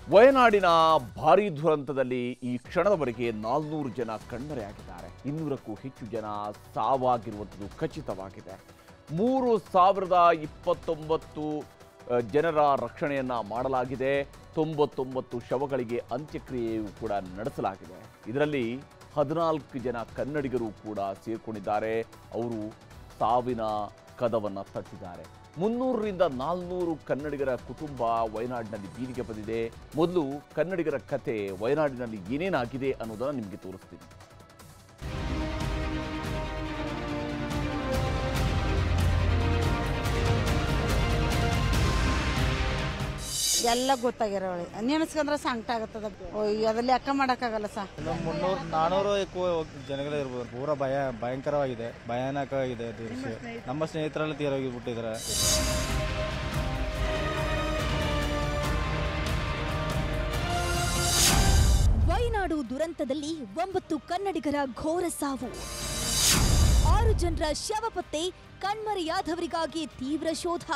ವಯನಾಡಿನ ಭಾರೀ ದುರಂತದಲ್ಲಿ ಈ ಕ್ಷಣದವರೆಗೆ ನಾಲ್ನೂರು ಜನ ಕಣ್ಮರೆಯಾಗಿದ್ದಾರೆ ಇನ್ನೂರಕ್ಕೂ ಹೆಚ್ಚು ಜನ ಸಾವಾಗಿರುವಂಥದ್ದು ಖಚಿತವಾಗಿದೆ ಮೂರು ಸಾವಿರದ ಇಪ್ಪತ್ತೊಂಬತ್ತು ಅ, ಜನರ ರಕ್ಷಣೆಯನ್ನ ಮಾಡಲಾಗಿದೆ ತೊಂಬತ್ತೊಂಬತ್ತು ಶವಗಳಿಗೆ ಅಂತ್ಯಕ್ರಿಯೆಯೂ ಕೂಡ ನಡೆಸಲಾಗಿದೆ ಇದರಲ್ಲಿ ಹದಿನಾಲ್ಕು ಜನ ಕನ್ನಡಿಗರು ಕೂಡ ಸೇರ್ಕೊಂಡಿದ್ದಾರೆ ಅವರು ಸಾವಿನ ಕದವನ್ನ ತಟ್ಟಿದ್ದಾರೆ ಮುನ್ನೂರರಿಂದ ನಾಲ್ನೂರು ಕನ್ನಡಿಗರ ಕುಟುಂಬ ವಯನಾಡಿನಲ್ಲಿ ಬೀದಿಗೆ ಬಂದಿದೆ ಮೊದಲು ಕನ್ನಡಿಗರ ಕತೆ ವಯನಾಡಿನಲ್ಲಿ ಏನೇನಾಗಿದೆ ಅನ್ನೋದನ್ನ ನಿಮಗೆ ತೋರಿಸ್ತೀನಿ ಎಲ್ಲ ಗೊತ್ತಾಗಿರೋಳಿ ನೆನೆಸ್ಕೊಂಡ್ರೆ ಸಂಕಟ ಆಗತ್ತದ ಅದ್ರಲ್ಲಿ ಲೆಕ್ಕ ಮಾಡಕ್ಕಾಗಲ್ಲ ಸಾ ಮುನ್ನೂರು ನಾನೂರು ఎక్కువ ಜನಗಳೇ ಇರ್ಬೋದು ಪೂರ ಭಯ ಭಯಂಕರವಾಗಿದೆ ಭಯಾನಕವಾಗಿದೆ ದೃಶ್ಯ ನಮ್ಮ ಸ್ನೇಹಿತರೆಲ್ಲ ತೀರೋಗಿಬಿಟ್ಟಿದ್ದಾರೆ ವಯನಾಡು ದುರಂತದಲ್ಲಿ ಒಂಬತ್ತು ಕನ್ನಡಿಗರ ಘೋರ ಸಾವು ಆರು ಜನರ ಶವ ಪತ್ತೆ ಕಣ್ಮರೆಯಾದವರಿಗಾಗಿ ತೀವ್ರ ಶೋಧ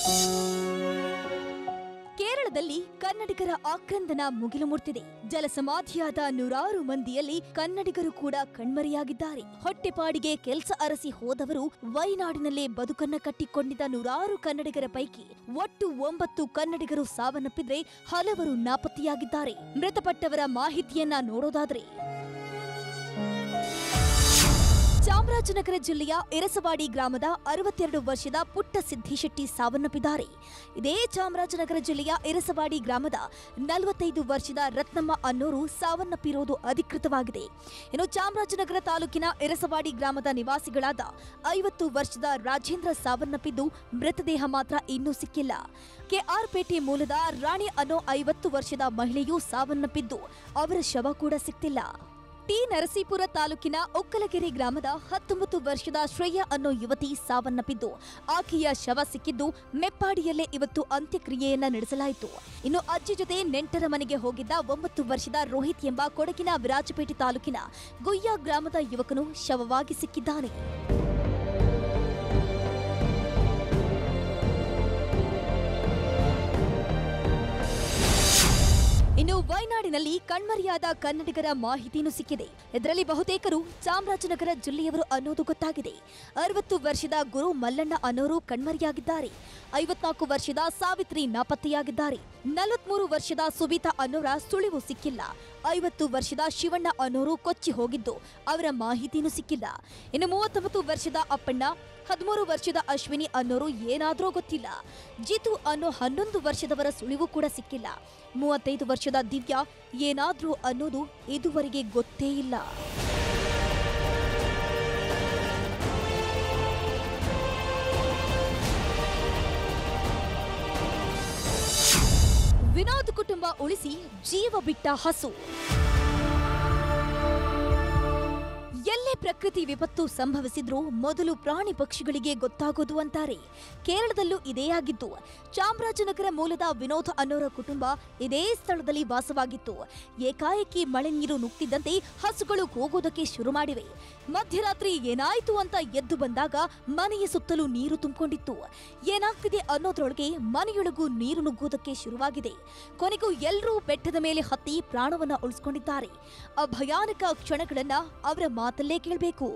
ಕೇರಳದಲ್ಲಿ ಕನ್ನಡಿಗರ ಆಕ್ರಂದನ ಮುಗಿಲು ಮುಟ್ಟಿದೆ ಜಲಸಮಾಧಿಯಾದ ನೂರಾರು ಮಂದಿಯಲ್ಲಿ ಕನ್ನಡಿಗರು ಕೂಡ ಕಣ್ಮರೆಯಾಗಿದ್ದಾರೆ ಹೊಟ್ಟೆಪಾಡಿಗೆ ಕೆಲಸ ಅರಸಿ ಹೋದವರು ವಯನಾಡಿನಲ್ಲೇ ಬದುಕನ್ನ ಕಟ್ಟಿಕೊಂಡಿದ್ದ ನೂರಾರು ಕನ್ನಡಿಗರ ಪೈಕಿ ಒಟ್ಟು ಒಂಬತ್ತು ಕನ್ನಡಿಗರು ಸಾವನ್ನಪ್ಪಿದ್ರೆ ಹಲವರು ನಾಪತ್ತೆಯಾಗಿದ್ದಾರೆ ಮೃತಪಟ್ಟವರ ಮಾಹಿತಿಯನ್ನ ನೋಡೋದಾದ್ರೆ ಚಾಮರಾಜನಗರ ಜಿಲ್ಲೆಯ ಎರಸವಾಡಿ ಗ್ರಾಮದ ಅರವತ್ತೆರಡು ವರ್ಷದ ಪುಟ್ಟ ಸಿದ್ದಿಶೆಟ್ಟಿ ಸಾವನ್ನಪ್ಪಿದ್ದಾರೆ ಇದೇ ಚಾಮರಾಜನಗರ ಜಿಲ್ಲೆಯ ಎರಸವಾಡಿ ಗ್ರಾಮದ ನಲವತ್ತೈದು ವರ್ಷದ ರತ್ನಮ್ಮ ಅನ್ನೋರು ಸಾವನ್ನಪ್ಪಿರೋದು ಅಧಿಕೃತವಾಗಿದೆ ಇನ್ನು ಚಾಮರಾಜನಗರ ತಾಲೂಕಿನ ಎರಸವಾಡಿ ಗ್ರಾಮದ ನಿವಾಸಿಗಳಾದ ಐವತ್ತು ವರ್ಷದ ರಾಜೇಂದ್ರ ಸಾವನ್ನಪ್ಪಿದ್ದು ಮೃತದೇಹ ಮಾತ್ರ ಇನ್ನೂ ಸಿಕ್ಕಿಲ್ಲ ಕೆಆರ್ಪೇಟೆ ಮೂಲದ ರಾಣಿ ಅನ್ನೋ ಐವತ್ತು ವರ್ಷದ ಮಹಿಳೆಯೂ ಸಾವನ್ನಪ್ಪಿದ್ದು ಅವರ ಶವ ಕೂಡ ಸಿಕ್ತಿಲ್ಲ ಟಿ ನರಸೀಪುರ ತಾಲೂಕಿನ ಒಕ್ಕಲಗೆರೆ ಗ್ರಾಮದ ಹತ್ತೊಂಬತ್ತು ವರ್ಷದ ಶ್ರೇಯ ಅನ್ನೋ ಯುವತಿ ಸಾವನ್ನಪ್ಪಿದ್ದು ಆಕೆಯ ಶವ ಸಿಕ್ಕಿದ್ದು ಮೆಪ್ಪಾಡಿಯಲ್ಲೇ ಇವತ್ತು ಅಂತ್ಯಕ್ರಿಯೆಯನ್ನ ನಡೆಸಲಾಯಿತು ಇನ್ನು ಅಜ್ಜಿ ಜೊತೆ ನೆಂಟರ ಮನೆಗೆ ಹೋಗಿದ್ದ ಒಂಬತ್ತು ವರ್ಷದ ರೋಹಿತ್ ಎಂಬ ಕೊಡಗಿನ ವಿರಾಜಪೇಟೆ ತಾಲೂಕಿನ ಗುಯ್ಯ ಗ್ರಾಮದ ಯುವಕನು ಶವವಾಗಿ ಸಿಕ್ಕಿದ್ದಾನೆ ಇನ್ನು ವಯನಾಡಿನಲ್ಲಿ ಕಣ್ಮರೆಯಾದ ಕನ್ನಡಿಗರ ಮಾಹಿತಿನೂ ಸಿಕ್ಕಿದೆ ಇದರಲ್ಲಿ ಬಹುತೇಕರು ಚಾಮರಾಜನಗರ ಜಿಲ್ಲೆಯವರು ಅನ್ನೋದು ಗೊತ್ತಾಗಿದೆ ಅರವತ್ತು ವರ್ಷದ ಗುರು ಮಲ್ಲಣ್ಣ ಅನ್ನೋರು ಕಣ್ಮರೆಯಾಗಿದ್ದಾರೆ ಐವತ್ನಾಲ್ಕು ವರ್ಷದ ಸಾವಿತ್ರಿ ನಾಪತ್ತೆಯಾಗಿದ್ದಾರೆ ನಲವತ್ಮೂರು ವರ್ಷದ ಸುಬೀತಾ ಅನ್ನೋರ ಸುಳಿವು ಸಿಕ್ಕಿಲ್ಲ ಐವತ್ತು ವರ್ಷದ ಶಿವಣ್ಣ ಅನ್ನೋರು ಕೊಚ್ಚಿ ಹೋಗಿದ್ದು ಅವರ ಮಾಹಿತಿನೂ ಸಿಕ್ಕಿಲ್ಲ ಇನ್ನು ಮೂವತ್ತೊಂಬತ್ತು ವರ್ಷದ ಅಪ್ಪಣ್ಣ ಹದಿಮೂರು ವರ್ಷದ ಅಶ್ವಿನಿ ಅನ್ನೋರು ಏನಾದ್ರೂ ಗೊತ್ತಿಲ್ಲ ಜಿತು ಅನ್ನೋ ಹನ್ನೊಂದು ವರ್ಷದವರ ಸುಳಿವು ಕೂಡ ಸಿಕ್ಕಿಲ್ಲ ಮೂವತ್ತೈದು ವರ್ಷದ ದಿವ್ಯಾ ಏನಾದ್ರೂ ಅನ್ನೋದು ಇದುವರೆಗೆ ಗೊತ್ತೇ ಇಲ್ಲ ವಿನೋದ್ ಕುಟುಂಬ ಉಳಿಸಿ ಜೀವ ಬಿಟ್ಟ ಹಸು ಎಲ್ಲೇ ಪ್ರಕೃತಿ ವಿಪತ್ತು ಸಂಭವಿಸಿದ್ರೂ ಮೊದಲು ಪ್ರಾಣಿ ಪಕ್ಷಿಗಳಿಗೆ ಗೊತ್ತಾಗೋದು ಅಂತಾರೆ ಕೇರಳದಲ್ಲೂ ಇದೇ ಆಗಿತ್ತು ಚಾಮರಾಜನಗರ ಮೂಲದ ವಿನೋದ್ ಅನ್ನೋರ ಕುಟುಂಬ ಇದೇ ಸ್ಥಳದಲ್ಲಿ ವಾಸವಾಗಿತ್ತು ಏಕಾಏಕಿ ಮಳೆ ನೀರು ನುಗ್ತಿದ್ದಂತೆ ಹಸುಗಳು ಕೂಗೋದಕ್ಕೆ ಶುರು ಮಾಡಿವೆ ಮಧ್ಯರಾತ್ರಿ ಏನಾಯ್ತು ಅಂತ ಎದ್ದು ಬಂದಾಗ ಮನೆಯ ಸುತ್ತಲೂ ನೀರು ತುಂಬಿಕೊಂಡಿತ್ತು ಏನಾಗ್ತಿದೆ ಅನ್ನೋದ್ರೊಳಗೆ ಮನೆಯೊಳಗೂ ನೀರು ನುಗ್ಗೋದಕ್ಕೆ ಶುರುವಾಗಿದೆ ಕೊನೆಗೂ ಎಲ್ಲರೂ ಬೆಟ್ಟದ ಮೇಲೆ ಹತ್ತಿ ಪ್ರಾಣವನ್ನ ಉಳಿಸ್ಕೊಂಡಿದ್ದಾರೆ ಆ ಭಯಾನಕ ಕ್ಷಣಗಳನ್ನ ಅವರ ಮಾತಲ್ಲೇ ಕೇಳಬೇಕು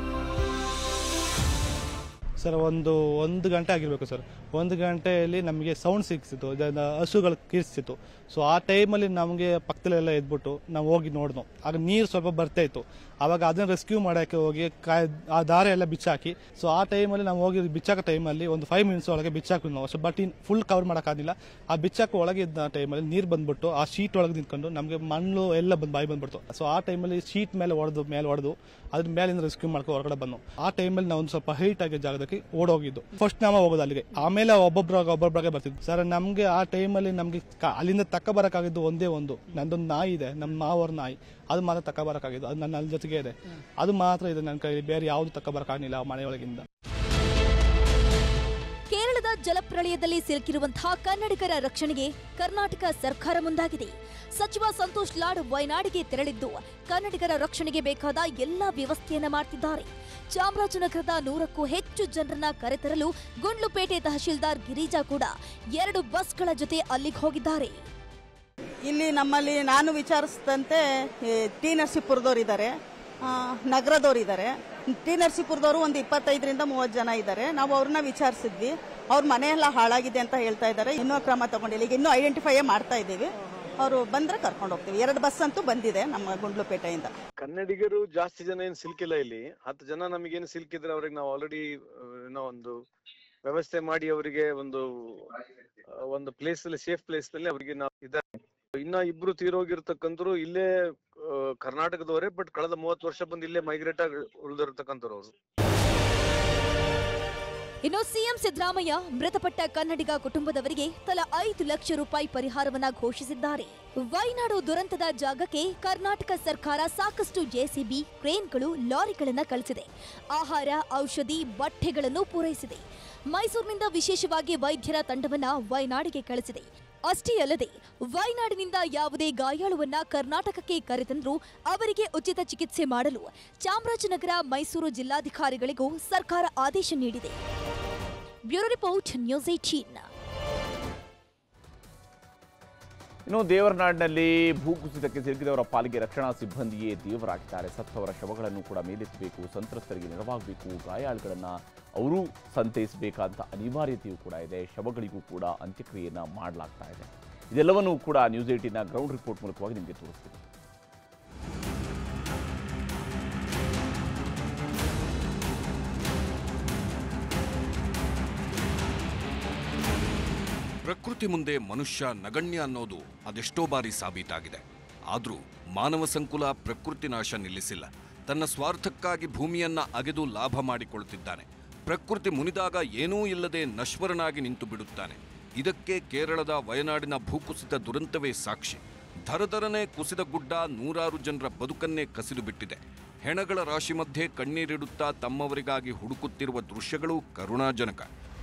ಸರ್ ಒಂದು ಒಂದು ಗಂಟೆ ಆಗಿರಬೇಕು ಸರ್ ಒಂದು ಗಂಟೆಯಲ್ಲಿ ನಮಗೆ ಸೌಂಡ್ ಸಿಕ್ಸಿತ್ತು ಇದನ್ನ ಹಸುಗಳು ಕೀರ್ಸಿತ್ತು ಸೊ ಆ ಟೈಮಲ್ಲಿ ನಮಗೆ ಪಕ್ಕದಲ್ಲೆಲ್ಲ ಎದ್ಬಿಟ್ಟು ನಾವು ಹೋಗಿ ನೋಡಿದ್ವು ಆಗ ನೀರು ಸ್ವಲ್ಪ ಬರ್ತಾ ಇತ್ತು ಆವಾಗ ಅದನ್ನ ರೆಸ್ಕ್ಯೂ ಮಾಡೋಕ್ಕೆ ಹೋಗಿ ಕಾಯ್ ಆ ದಾರ ಎಲ್ಲ ಬಿಚ್ಚಾಕಿ ಸೊ ಆ ಟೈಮಲ್ಲಿ ನಾವು ಹೋಗಿ ಬಿಚ್ಚಾಕ ಟೈಮಲ್ಲಿ ಒಂದು ಫೈವ್ ಮಿನಿಟ್ಸ್ ಒಳಗೆ ಬಿಚ್ಚಾಕಿ ನಾವು so but in full cover ಮಾಡೋಕ್ಕಾಗಿಲ್ಲ ಆ ಬಿಚ್ಚಾಕ ಒಳಗೆ ಇದ್ದ ಟೈಮಲ್ಲಿ ನೀರು ಬಂದ್ಬಿಟ್ಟು ಆ ಶೀಟ್ ಒಳಗೆ ನಿಂತ್ಕೊಂಡು ನಮಗೆ ಮಣ್ಣು ಎಲ್ಲ ಬಂದು ಬಾಯಿ ಬಂದ್ಬಿಡ್ತು ಸೊ ಆ ಟೈಮಲ್ಲಿ ಶೀಟ್ ಮೇಲೆ ಹೊಡೆದು ಮೇಲೆ ಹೊಡೆದು ಅದ್ರ ಮೇಲಿಂದ ರೆಸ್ಕ್ಯೂ ಮಾಡ್ಕೊಂಡು ಹೊರಗಡೆ ಬಂದು ಆ ಟೈಮಲ್ಲಿ ನಾವು ಒಂದು ಸ್ವಲ್ಪ ಹೈಟ್ ಆಗಿ ಜಾಗದಕ್ಕೆ ಓಡೋಗಿದ್ದು ಫಸ್ಟ್ ನಾವ ಹೋಗೋದು ಅಲ್ಲಿಗೆ ಆಮೇಲೆ ಒಬ್ಬೊಬ್ರಾಗ ಒಬ್ಬೊಬ್ರಾಗೆ ಬರ್ತಿದ್ವಿ ಸರ್ ನಮಗೆ ಆ ಟೈಮಲ್ಲಿ ನಮಗೆ ಅಲ್ಲಿಂದ ತಕ್ಕ ಬರೋಕ್ಕಾಗಿದ್ದು ಒಂದೇ ಒಂದು ನಂದೊಂದು ನಾಯಿ ಇದೆ ನಮ್ಮ ಮಾವರ ನಾಯಿ ಅದು ಮಾತ್ರ ತಕ್ಕ ಬರೋಕ್ಕಾಗಿದ್ದು ಅದು ನನ್ನ ಅಲ್ಲಿ ಜೊತೆಗೆ ಇದೆ ಅದು ಮಾತ್ರ ಇದೆ ನನ್ನ ಕೈಲಿ ಬೇರೆ ಯಾವುದು ತಕ್ಕ ಬರೋಕ್ಕಾಗಲಿಲ್ಲ ಆ ಮನೆಯೊಳಗಿಂದ ಕೇರಳದ ಜಲಪ್ರಳಯದಲ್ಲಿ ಸಿಲುಕಿರುವಂತಹ ಕನ್ನಡಿಗರ ರಕ್ಷಣೆಗೆ ಕರ್ನಾಟಕ ಸರ್ಕಾರ ಮುಂದಾಗಿದೆ ಸಚಿವ ಸಂತೋಷ್ ಲಾಡ್ ವಯನಾಡಿಗೆ ತೆರಳಿದ್ದು ಕನ್ನಡಿಗರ ರಕ್ಷಣೆಗೆ ಬೇಕಾದ ಎಲ್ಲಾ ವ್ಯವಸ್ಥೆಯನ್ನ ಮಾಡ್ತಿದ್ದಾರೆ ಚಾಮರಾಜನಗರದ ನೂರಕ್ಕೂ ಹೆಚ್ಚು ಜನರನ್ನ ಕರೆತರಲು ಗುಂಡ್ಲುಪೇಟೆ ತಹಶೀಲ್ದಾರ್ ಗಿರಿಜಾ ಕೂಡ ಎರಡು ಬಸ್ಗಳ ಜೊತೆ ಅಲ್ಲಿಗೆ ಹೋಗಿದ್ದಾರೆ ಇಲ್ಲಿ ನಮ್ಮಲ್ಲಿ ನಾನು ವಿಚಾರಿಸಿದಂತೆ ಈ ಟಿ ನರಸೀಪುರದವ್ರು ಇದ್ದಾರೆ ನಗರದವ್ರು ಇದ್ದಾರೆ ಟಿ ನರಸೀಪುರದವರು ಒಂದು ಇಪ್ಪತ್ತೈದರಿಂದ ಮೂವತ್ತು ಜನ ಇದ್ದಾರೆ ನಾವು ಅವ್ರನ್ನ ವಿಚಾರಿಸಿದ್ವಿ ಅವ್ರ ಮನೆಯೆಲ್ಲ ಹಾಳಾಗಿದೆ ಅಂತ ಹೇಳ್ತಾ ಇದ್ದಾರೆ ಇನ್ನೂ ಕ್ರಮ ತಗೊಂಡಿಲ್ಲ ಈಗ ಇನ್ನೂ ಐಡೆಂಟಿಫೈಯೇ ಮಾಡ್ತಾ ಇದ್ದೀವಿ ಅವರು ಬಂದ್ರೆ ಕರ್ಕೊಂಡು ಹೋಗ್ತೀವಿ ಎರಡು ಬಸ್ ಅಂತೂ ಬಂದಿದೆ ನಮ್ಮ ಗುಂಡ್ಲುಪೇಟೆಯಿಂದ ಕನ್ನಡಿಗರು ಜಾಸ್ತಿ ಜನ ಏನ್ ಸಿಲ್ಕಿಲ್ಲ ಇಲ್ಲಿ ಹತ್ತು ಜನ ನಮಗೇನು ಸಿಲ್ಕಿದ್ರೆ ಅವ್ರಿಗೆ ನಾವು ಆಲ್ರೆಡಿ ಏನೋ ಒಂದು ವ್ಯವಸ್ಥೆ ಮಾಡಿ ಅವರಿಗೆ ಒಂದು ಆ, ಒಂದು ಪ್ಲೇಸ್ ಅಲ್ಲಿ ಸೇಫ್ ಪ್ಲೇಸ್ ನಲ್ಲಿ ಅವರಿಗೆ ನಾವು ಇದ್ದಾರೆ ಇನ್ನ ಇಬ್ರು ತೀರೋಗಿರ್ತಕ್ಕಂಥವ್ರು ಇಲ್ಲೇ ಆ, ಕರ್ನಾಟಕದವರೇ ಬಟ್ ಕಳೆದ ಮೂವತ್ತು ವರ್ಷ ಬಂದು ಇಲ್ಲೇ ಮೈಗ್ರೇಟ್ ಆಗಿ ಉಳಿದಿರ್ತಕ್ಕಂಥವ್ರು ಅವರು ಇನ್ನು ಸಿಎಂ ಸಿದ್ದರಾಮಯ್ಯ ಮೃತಪಟ್ಟ ಕನ್ನಡಿಗ ಕುಟುಂಬದವರಿಗೆ ತಲಾ ಐದು ಲಕ್ಷ ರೂಪಾಯಿ ಪರಿಹಾರವನ್ನ ಘೋಷಿಸಿದ್ದಾರೆ ವೈನಾಡು ದುರಂತದ ಜಾಗಕ್ಕೆ ಕರ್ನಾಟಕ ಸರ್ಕಾರ ಸಾಕಷ್ಟು ಜೆಸಿಬಿ ಕ್ರೇನ್ಗಳು ಲಾರಿಗಳನ್ನ ಕಳಿಸಿದೆ ಆಹಾರ ಔಷಧಿ ಬಟ್ಟೆಗಳನ್ನು ಪೂರೈಸಿದೆ ಮೈಸೂರಿನಿಂದ ವಿಶೇಷವಾಗಿ ವೈದ್ಯರ ತಂಡವನ್ನ ವಯನಾಡಿಗೆ ಕಳಿಸಿದೆ ಅಷ್ಟೇ ಅಲ್ಲದೆ ವಯನಾಡಿನಿಂದ ಯಾವುದೇ ಗಾಯಾಳುವನ್ನ ಕರ್ನಾಟಕಕ್ಕೆ ಕರೆತಂದ್ರೂ ಅವರಿಗೆ ಉಚಿತ ಚಿಕಿತ್ಸೆ ಮಾಡಲು ಚಾಮರಾಜನಗರ ಮೈಸೂರು ಜಿಲ್ಲಾಧಿಕಾರಿಗಳಿಗೂ ಸರ್ಕಾರ ಆದೇಶ ನೀಡಿದೆ ಬ್ಯೂರೋ ರಿಪೋರ್ಟ್ ನ್ಯೂಸ್ ಏಟೀನ್ ಇನ್ನು ದೇವರನಾಡಿನಲ್ಲಿ ಭೂಕುಸಿತಕ್ಕೆ ಸಿಲುಕಿದವರ ಪಾಲಿಗೆ ರಕ್ಷಣಾ ಸಿಬ್ಬಂದಿಯೇ ದೇವರಾಗಿದ್ದಾರೆ ಸತ್ತವರ ಶವಗಳನ್ನು ಕೂಡ ಮೇಲೆತ್ತಬೇಕು ಸಂತ್ರಸ್ತರಿಗೆ ನೆರವಾಗಬೇಕು ಗಾಯಾಳುಗಳನ್ನು ಅವರೂ ಸಂತೈಸಬೇಕಾದಂಥ ಅನಿವಾರ್ಯತೆಯೂ ಕೂಡ ಇದೆ ಶವಗಳಿಗೂ ಕೂಡ ಅಂತ್ಯಕ್ರಿಯೆಯನ್ನು ಮಾಡಲಾಗ್ತಾ ಇದೆ ಇದೆಲ್ಲವನ್ನೂ ಕೂಡ ನ್ಯೂಸ್ ಏಟಿನ ಗ್ರೌಂಡ್ ರಿಪೋರ್ಟ್ ಮೂಲಕವಾಗಿ ನಿಮಗೆ ತೋರಿಸ್ತೀವಿ ಪ್ರಕೃತಿ ಮುಂದೆ ಮನುಷ್ಯ ನಗಣ್ಯ ಅನ್ನೋದು ಅದೆಷ್ಟೋ ಬಾರಿ ಸಾಬೀತಾಗಿದೆ ಆದರೂ ಮಾನವ ಸಂಕುಲ ಪ್ರಕೃತಿ ನಾಶ ನಿಲ್ಲಿಸಿಲ್ಲ ತನ್ನ ಸ್ವಾರ್ಥಕ್ಕಾಗಿ ಭೂಮಿಯನ್ನ ಅಗೆದು ಲಾಭ ಮಾಡಿಕೊಳ್ಳುತ್ತಿದ್ದಾನೆ ಪ್ರಕೃತಿ ಮುನಿದಾಗ ಏನೂ ಇಲ್ಲದೆ ನಶ್ವರನಾಗಿ ನಿಂತು ಬಿಡುತ್ತಾನೆ ಇದಕ್ಕೆ ಕೇರಳದ ವಯನಾಡಿನ ಭೂಕುಸಿತ ದುರಂತವೇ ಸಾಕ್ಷಿ ಧರಧರನೆ ಕುಸಿದ ಗುಡ್ಡ ನೂರಾರು ಜನರ ಬದುಕನ್ನೇ ಕಸಿದು ಬಿಟ್ಟಿದೆ ಹೆಣಗಳ ರಾಶಿ ಮಧ್ಯೆ ಕಣ್ಣೀರಿಡುತ್ತಾ ತಮ್ಮವರಿಗಾಗಿ ಹುಡುಕುತ್ತಿರುವ ದೃಶ್ಯಗಳು ಕರುಣಾಜನಕ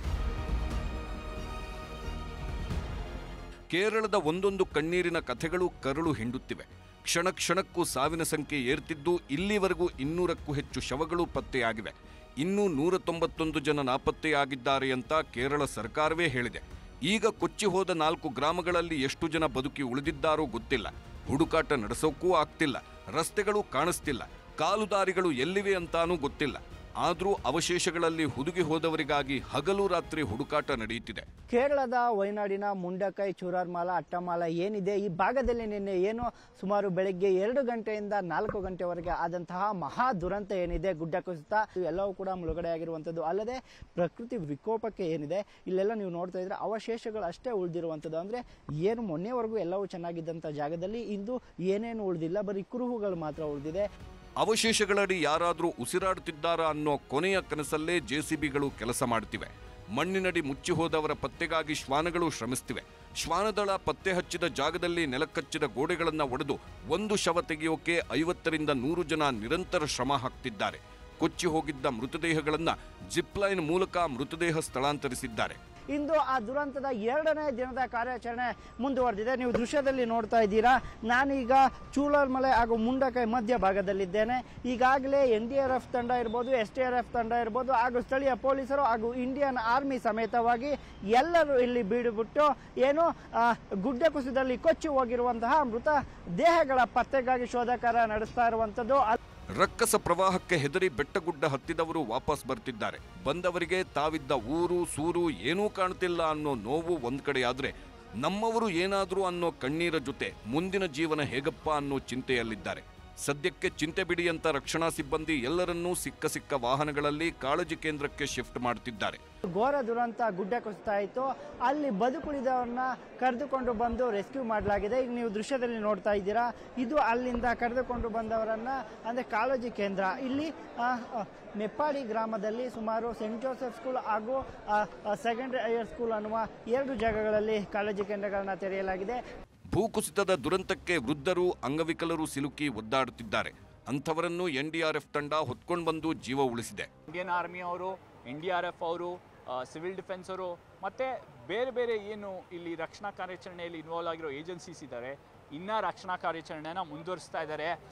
ಕೇರಳದ ಒಂದೊಂದು ಕಣ್ಣೀರಿನ ಕಥೆಗಳು ಕರುಳು ಹಿಂಡುತ್ತಿವೆ ಕ್ಷಣ ಕ್ಷಣಕ್ಕೂ ಸಾವಿನ ಸಂಖ್ಯೆ ಏರ್ತಿದ್ದು ಇಲ್ಲಿವರೆಗೂ ಇನ್ನೂರಕ್ಕೂ ಹೆಚ್ಚು ಶವಗಳು ಪತ್ತೆಯಾಗಿವೆ ಇನ್ನೂ ನೂರ ತೊಂಬತ್ತೊಂದು ಜನ ನಾಪತ್ತೆಯಾಗಿದ್ದಾರೆ ಅಂತ ಕೇರಳ ಸರ್ಕಾರವೇ ಹೇಳಿದೆ ಈಗ ಕೊಚ್ಚಿ ಹೋದ ನಾಲ್ಕು ಗ್ರಾಮಗಳಲ್ಲಿ ಎಷ್ಟು ಜನ ಬದುಕಿ ಉಳಿದಿದ್ದಾರೋ ಗೊತ್ತಿಲ್ಲ ಹುಡುಕಾಟ ನಡೆಸೋಕ್ಕೂ ಆಗ್ತಿಲ್ಲ ರಸ್ತೆಗಳು ಕಾಣಿಸ್ತಿಲ್ಲ ಕಾಲುದಾರಿಗಳು ಎಲ್ಲಿವೆ ಅಂತಾನೂ ಗೊತ್ತಿಲ್ಲ ಆದರೂ ಅವಶೇಷಗಳಲ್ಲಿ ಹುದುಗಿ ಹೋದವರಿಗಾಗಿ ಹಗಲು ರಾತ್ರಿ ಹುಡುಕಾಟ ನಡೆಯುತ್ತಿದೆ ಕೇರಳದ ವಯನಾಡಿನ ಮುಂಡಕೈ ಚೂರಾರ್ಮಾಲ ಅಟ್ಟಮಾಲ ಏನಿದೆ ಈ ಭಾಗದಲ್ಲಿ ನಿನ್ನೆ ಏನು ಸುಮಾರು ಬೆಳಗ್ಗೆ ಎರಡು ಗಂಟೆಯಿಂದ ನಾಲ್ಕು ಗಂಟೆವರೆಗೆ ಆದಂತಹ ಮಹಾ ದುರಂತ ಏನಿದೆ ಗುಡ್ಡ ಕುಸಿತ ಎಲ್ಲವೂ ಕೂಡ ಮುಳುಗಡೆ ಆಗಿರುವಂಥದ್ದು ಅಲ್ಲದೆ ಪ್ರಕೃತಿ ವಿಕೋಪಕ್ಕೆ ಏನಿದೆ ಇಲ್ಲೆಲ್ಲ ನೀವು ನೋಡ್ತಾ ಇದ್ರೆ ಅವಶೇಷಗಳು ಅಷ್ಟೇ ಉಳಿದಿರುವಂಥದ್ದು ಅಂದ್ರೆ ಏನು ಮೊನ್ನೆವರೆಗೂ ಎಲ್ಲವೂ ಚೆನ್ನಾಗಿದ್ದಂಥ ಜಾಗದಲ್ಲಿ ಇಂದು ಏನೇನು ಉಳಿದಿಲ್ಲ ಬರೀ ಕುರುಹುಗಳು ಮಾತ್ರ ಉಳಿದಿದೆ ಅವಶೇಷಗಳಡಿ ಯಾರಾದರೂ ಉಸಿರಾಡುತ್ತಿದ್ದಾರಾ ಅನ್ನೋ ಕೊನೆಯ ಕನಸಲ್ಲೇ ಜೆಸಿಬಿಗಳು ಕೆಲಸ ಮಾಡುತ್ತಿವೆ ಮಣ್ಣಿನಡಿ ಮುಚ್ಚಿ ಹೋದವರ ಪತ್ತೆಗಾಗಿ ಶ್ವಾನಗಳು ಶ್ರಮಿಸುತ್ತಿವೆ ಶ್ವಾನದಳ ಪತ್ತೆ ಹಚ್ಚಿದ ಜಾಗದಲ್ಲಿ ನೆಲಕಚ್ಚಿದ ಗೋಡೆಗಳನ್ನು ಒಡೆದು ಒಂದು ಶವ ತೆಗೆಯೋಕೆ ಐವತ್ತರಿಂದ ನೂರು ಜನ ನಿರಂತರ ಶ್ರಮ ಹಾಕ್ತಿದ್ದಾರೆ ಕೊಚ್ಚಿ ಹೋಗಿದ್ದ ಮೃತದೇಹಗಳನ್ನು ಜಿಪ್ಲೈನ್ ಮೂಲಕ ಮೃತದೇಹ ಸ್ಥಳಾಂತರಿಸಿದ್ದಾರೆ ಇಂದು ಆ ದುರಂತದ ಎರಡನೇ ದಿನದ ಕಾರ್ಯಾಚರಣೆ ಮುಂದುವರೆದಿದೆ ನೀವು ದೃಶ್ಯದಲ್ಲಿ ನೋಡ್ತಾ ಇದ್ದೀರಾ ನಾನೀಗ ಚೂಳರ್ಮಲೆ ಹಾಗೂ ಮುಂಡಕೈ ಮಧ್ಯ ಭಾಗದಲ್ಲಿದ್ದೇನೆ ಈಗಾಗಲೇ ಎನ್ ಡಿ ಆರ್ ಎಫ್ ತಂಡ ಇರ್ಬೋದು ಎಸ್ ಟಿ ಆರ್ ಎಫ್ ತಂಡ ಇರ್ಬೋದು ಹಾಗೂ ಸ್ಥಳೀಯ ಪೊಲೀಸರು ಹಾಗೂ ಇಂಡಿಯನ್ ಆರ್ಮಿ ಸಮೇತವಾಗಿ ಎಲ್ಲರೂ ಇಲ್ಲಿ ಬೀಡುಬಿಟ್ಟು ಏನು ಆ, ಗುಡ್ಡ ಕುಸಿದಲ್ಲಿ ಕೊಚ್ಚಿ ಹೋಗಿರುವಂತಹ ಮೃತ ದೇಹಗಳ ಪತ್ತೆಗಾಗಿ ಶೋಧ ಕಾರ್ಯ ನಡೆಸ್ತಾ ಇರುವಂಥದ್ದು ರಕ್ಕಸ ಪ್ರವಾಹಕ್ಕೆ ಹೆದರಿ ಬೆಟ್ಟಗುಡ್ಡ ಹತ್ತಿದವರು ವಾಪಸ್ ಬರ್ತಿದ್ದಾರೆ ಬಂದವರಿಗೆ ತಾವಿದ್ದ ಊರು ಸೂರು ಏನೂ ಕಾಣ್ತಿಲ್ಲ ಅನ್ನೋ ನೋವು ಒಂದ್ ಕಡೆಯಾದ್ರೆ ನಮ್ಮವರು ಏನಾದ್ರೂ ಅನ್ನೋ ಕಣ್ಣೀರ ಜೊತೆ ಮುಂದಿನ ಜೀವನ ಹೇಗಪ್ಪ ಅನ್ನೋ ಚಿಂತೆಯಲ್ಲಿದ್ದಾರೆ ಸದ್ಯಕ್ಕೆ ಚಿಂತೆ ಬಿಡಿ ಅಂತ ರಕ್ಷಣಾ ಸಿಬ್ಬಂದಿ ಎಲ್ಲರನ್ನೂ ಸಿಕ್ಕ ಸಿಕ್ಕ ವಾಹನಗಳಲ್ಲಿ ಕಾಳಜಿ ಕೇಂದ್ರಕ್ಕೆ ಶಿಫ್ಟ್ ಮಾಡ್ತಿದ್ದಾರೆ ಘೋರ ದುರಂತ ಗುಡ್ಡ ಕುಸಿತ ಇತ್ತು ಅಲ್ಲಿ ಬದುಕುಳಿದವರನ್ನ ಕರೆದುಕೊಂಡು ಬಂದು ರೆಸ್ಕ್ಯೂ ಮಾಡಲಾಗಿದೆ ಈಗ ನೀವು ದೃಶ್ಯದಲ್ಲಿ ನೋಡ್ತಾ ಇದ್ದೀರಾ ಇದು ಅಲ್ಲಿಂದ ಕರೆದುಕೊಂಡು ಬಂದವರನ್ನ ಅಂದ್ರೆ ಕಾಳಜಿ ಕೇಂದ್ರ ಇಲ್ಲಿ ಆ, ಆ, ನೆಪ್ಪಾಡಿ ಗ್ರಾಮದಲ್ಲಿ ಸುಮಾರು ಸೆಂಟ್ ಜೋಸೆಫ್ ಸ್ಕೂಲ್ ಹಾಗೂ ಸೆಕೆಂಡರಿ ಹೈಯರ್ ಸ್ಕೂಲ್ ಅನ್ನುವ ಎರಡು ಜಾಗಗಳಲ್ಲಿ ಕಾಳಜಿ ಕೇಂದ್ರಗಳನ್ನ ತೆರೆಯಲಾಗಿದೆ ಭೂಕುಸಿತದ ದುರಂತಕ್ಕೆ ವೃದ್ಧರು ಅಂಗವಿಕಲರು ಸಿಲುಕಿ ಒದ್ದಾಡುತ್ತಿದ್ದಾರೆ ಅಂಥವರನ್ನು ಎನ್ಡಿಆರ್ಎಫ್ ತಂಡ ಹೊತ್ಕೊಂಡು ಬಂದು ಜೀವ ಉಳಿಸಿದೆ ಇಂಡಿಯನ್ ಆರ್ಮಿ ಅವರು ಎನ್ ಡಿ ಆರ್ ಎಫ್ ಅವರು ಸಿವಿಲ್ ಡಿಫೆನ್ಸ್ ಅವರು ಮತ್ತು ಬೇರೆ ಬೇರೆ ಏನು ಇಲ್ಲಿ ರಕ್ಷಣಾ ಕಾರ್ಯಾಚರಣೆಯಲ್ಲಿ ಇನ್ವಾಲ್ವ್ ಆಗಿರೋ ಏಜೆನ್ಸೀಸ್ ಇದ್ದಾರೆ ಇನ್ನೂ ರಕ್ಷಣಾ ಕಾರ್ಯಾಚರಣೆನ ಮುಂದುವರಿಸ್ತಾ ಇದ್ದಾರೆ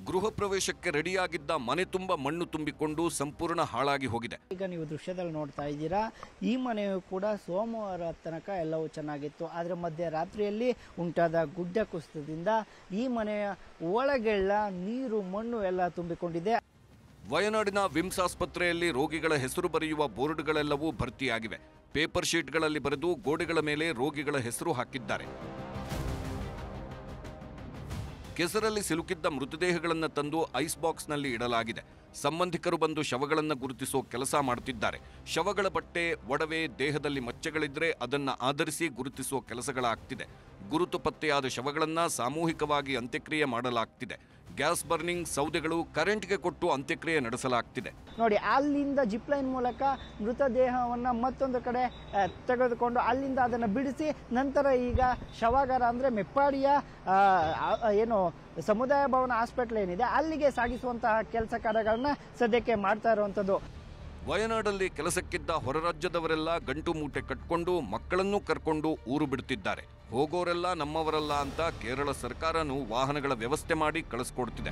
ಗೃಹ ಪ್ರವೇಶಕ್ಕೆ ರೆಡಿಯಾಗಿದ್ದ ಮನೆ ತುಂಬ ಮಣ್ಣು ತುಂಬಿಕೊಂಡು ಸಂಪೂರ್ಣ ಹಾಳಾಗಿ ಹೋಗಿದೆ ಈಗ ನೀವು ದೃಶ್ಯದಲ್ಲಿ ನೋಡ್ತಾ ಇದ್ದೀರಾ ಈ ಮನೆಯು ಕೂಡ ಸೋಮವಾರ ತನಕ ಎಲ್ಲವೂ ಚೆನ್ನಾಗಿತ್ತು ಆದರೆ ಮಧ್ಯರಾತ್ರಿಯಲ್ಲಿ ಉಂಟಾದ ಗುಡ್ಡ ಕುಸಿತದಿಂದ ಈ ಮನೆಯ ಒಳಗೆಲ್ಲ ನೀರು ಮಣ್ಣು ಎಲ್ಲ ತುಂಬಿಕೊಂಡಿದೆ ವಯನಾಡಿನ ವಿಮ್ಸ್ ಆಸ್ಪತ್ರೆಯಲ್ಲಿ ರೋಗಿಗಳ ಹೆಸರು ಬರೆಯುವ ಬೋರ್ಡ್ಗಳೆಲ್ಲವೂ ಭರ್ತಿಯಾಗಿವೆ ಪೇಪರ್ ಶೀಟ್ಗಳಲ್ಲಿ ಬರೆದು ಗೋಡೆಗಳ ಮೇಲೆ ರೋಗಿಗಳ ಹೆಸರು ಹಾಕಿದ್ದಾರೆ ಕೆಸರಲ್ಲಿ ಸಿಲುಕಿದ್ದ ಮೃತದೇಹಗಳನ್ನು ತಂದು ಐಸ್ ಬಾಕ್ಸ್ನಲ್ಲಿ ಇಡಲಾಗಿದೆ ಸಂಬಂಧಿಕರು ಬಂದು ಶವಗಳನ್ನು ಗುರುತಿಸೋ ಕೆಲಸ ಮಾಡುತ್ತಿದ್ದಾರೆ ಶವಗಳ ಬಟ್ಟೆ ಒಡವೆ ದೇಹದಲ್ಲಿ ಮಚ್ಚೆಗಳಿದ್ರೆ ಅದನ್ನ ಆಧರಿಸಿ ಗುರುತಿಸುವ ಕೆಲಸಗಳಾಗ್ತಿದೆ ಗುರುತು ಪತ್ತೆಯಾದ ಶವಗಳನ್ನ ಸಾಮೂಹಿಕವಾಗಿ ಅಂತ್ಯಕ್ರಿಯೆ ಮಾಡಲಾಗ್ತಿದೆ ಗ್ಯಾಸ್ ಬರ್ನಿಂಗ್ ಸೌದೆಗಳು ಕರೆಂಟ್ಗೆ ಕೊಟ್ಟು ಅಂತ್ಯಕ್ರಿಯೆ ನಡೆಸಲಾಗ್ತಿದೆ ನೋಡಿ ಅಲ್ಲಿಂದ ಜಿಪ್ಲೈನ್ ಮೂಲಕ ಮೃತದೇಹವನ್ನು ಮತ್ತೊಂದು ಕಡೆ ಆ, ತೆಗೆದುಕೊಂಡು ಅಲ್ಲಿಂದ ಅದನ್ನು ಬಿಡಿಸಿ ನಂತರ ಈಗ ಶವಾಗಾರ ಅಂದರೆ ಮೆಪ್ಪಾಡಿಯ ಆ, ಆ, ಏನು ಸಮುದಾಯ ಭವನ ಹಾಸ್ಪಿಟಲ್ ಏನಿದೆ ಅಲ್ಲಿಗೆ ಸಾಗಿಸುವಂತಹ ಕೆಲಸ ಕಾರ್ಯಗಳನ್ನ ಸದ್ಯಕ್ಕೆ ಮಾಡ್ತಾ ಇರುವಂಥದ್ದು ವಯನಾಡಲ್ಲಿ ಕೆಲಸಕ್ಕಿದ್ದ ಹೊರರಾಜ್ಯದವರೆಲ್ಲ ಗಂಟು ಮೂಟೆ ಕಟ್ಕೊಂಡು ಮಕ್ಕಳನ್ನೂ ಕರ್ಕೊಂಡು ಊರು ಬಿಡುತ್ತಿದ್ದಾರೆ ಹೋಗೋರೆಲ್ಲ ನಮ್ಮವರಲ್ಲ ಅಂತ ಕೇರಳ ಸರ್ಕಾರನೂ ವಾಹನಗಳ ವ್ಯವಸ್ಥೆ ಮಾಡಿ ಕಳಿಸ್ಕೊಡ್ತಿದೆ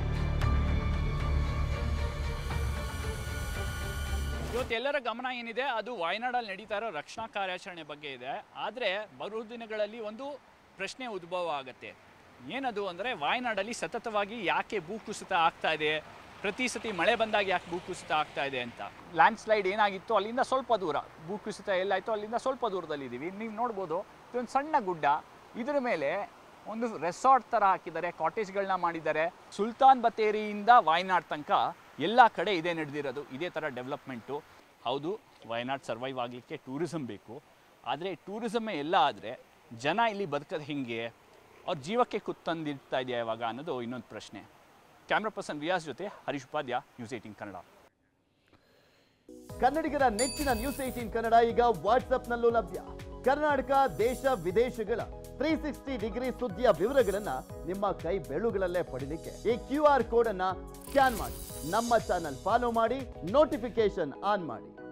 ಇವತ್ತು ಎಲ್ಲರ ಗಮನ ಏನಿದೆ ಅದು ವಾಯನಾಡಲ್ಲಿ ನಡೀತಾ ಇರೋ ರಕ್ಷಣಾ ಕಾರ್ಯಾಚರಣೆ ಬಗ್ಗೆ ಇದೆ ಆದರೆ ಬರುವ ದಿನಗಳಲ್ಲಿ ಒಂದು ಪ್ರಶ್ನೆ ಉದ್ಭವ ಆಗುತ್ತೆ ಏನದು ಅಂದರೆ ವಾಯನಾಡಲ್ಲಿ ಸತತವಾಗಿ ಯಾಕೆ ಭೂಕುಸಿತ ಆಗ್ತಾ ಇದೆ ಪ್ರತಿ ಸತಿ ಮಳೆ ಬಂದಾಗ ಯಾಕೆ ಭೂಕುಸಿತ ಆಗ್ತಾ ಇದೆ ಅಂತ ಲ್ಯಾಂಡ್ ಸ್ಲೈಡ್ ಏನಾಗಿತ್ತು ಅಲ್ಲಿಂದ ಸ್ವಲ್ಪ ದೂರ ಭೂಕುಸಿತ ಎಲ್ಲಾಯಿತು ಅಲ್ಲಿಂದ ಸ್ವಲ್ಪ ದೂರದಲ್ಲಿದ್ದೀವಿ ನೀವು ನೋಡ್ಬೋದು ಇದೊಂದು ಸಣ್ಣ ಗುಡ್ಡ ಇದರ ಮೇಲೆ ಒಂದು ರೆಸಾರ್ಟ್ ಥರ ಹಾಕಿದ್ದಾರೆ ಕಾಟೇಜ್ಗಳನ್ನ ಮಾಡಿದ್ದಾರೆ ಸುಲ್ತಾನ್ ಬತ್ತೇರಿಯಿಂದ ವಾಯನಾಡ್ ತನಕ ಎಲ್ಲ ಕಡೆ ಇದೇ ನಡೆದಿರೋದು ಇದೇ ಥರ ಡೆವಲಪ್ಮೆಂಟು ಹೌದು ವಯನಾಡ್ ಸರ್ವೈವ್ ಆಗಲಿಕ್ಕೆ ಟೂರಿಸಮ್ ಬೇಕು ಆದರೆ ಟೂರಿಸಮ್ಮೇ ಎಲ್ಲ ಆದರೆ ಜನ ಇಲ್ಲಿ ಬದುಕೋದು ಹಿಂಗೆ ಅವ್ರ ಜೀವಕ್ಕೆ ಕುತ್ತಂದಿರ್ತಾ ಇದೆಯಾ ಇವಾಗ ಅನ್ನೋದು ಇನ್ನೊಂದು ಪ್ರಶ್ನೆ ಕ್ಯಾಮ್ರಾ ಪರ್ಸನ್ ವಿಯಾಸ್ ಜೊತೆ ಹರೀಶ್ ಉಪಾಧ್ಯ ನ್ಯೂಸ್ ಏಯ್ಟೀನ್ ಕನ್ನಡ ಕನ್ನಡಿಗರ ನೆಚ್ಚಿನ ನ್ಯೂಸ್ ಏಟೀನ್ ಕನ್ನಡ ಈಗ ವಾಟ್ಸ್ಆಪ್ನಲ್ಲೂ ಲಭ್ಯ ಕರ್ನಾಟಕ ದೇಶ ವಿದೇಶಗಳ ತ್ರೀ ಸಿಕ್ಸ್ಟಿ ಡಿಗ್ರಿ ಸುದ್ದಿಯ ವಿವರಗಳನ್ನ ನಿಮ್ಮ ಕೈ ಬೆಳುಗಳಲ್ಲೇ ಪಡಿಲಿಕ್ಕೆ ಈ ಕ್ಯೂ ಆರ್ ಕೋಡ್ ಅನ್ನ ಸ್ಕ್ಯಾನ್ ಮಾಡಿ ನಮ್ಮ ಚಾನಲ್ ಫಾಲೋ ಮಾಡಿ ನೋಟಿಫಿಕೇಶನ್ ಆನ್ ಮಾಡಿ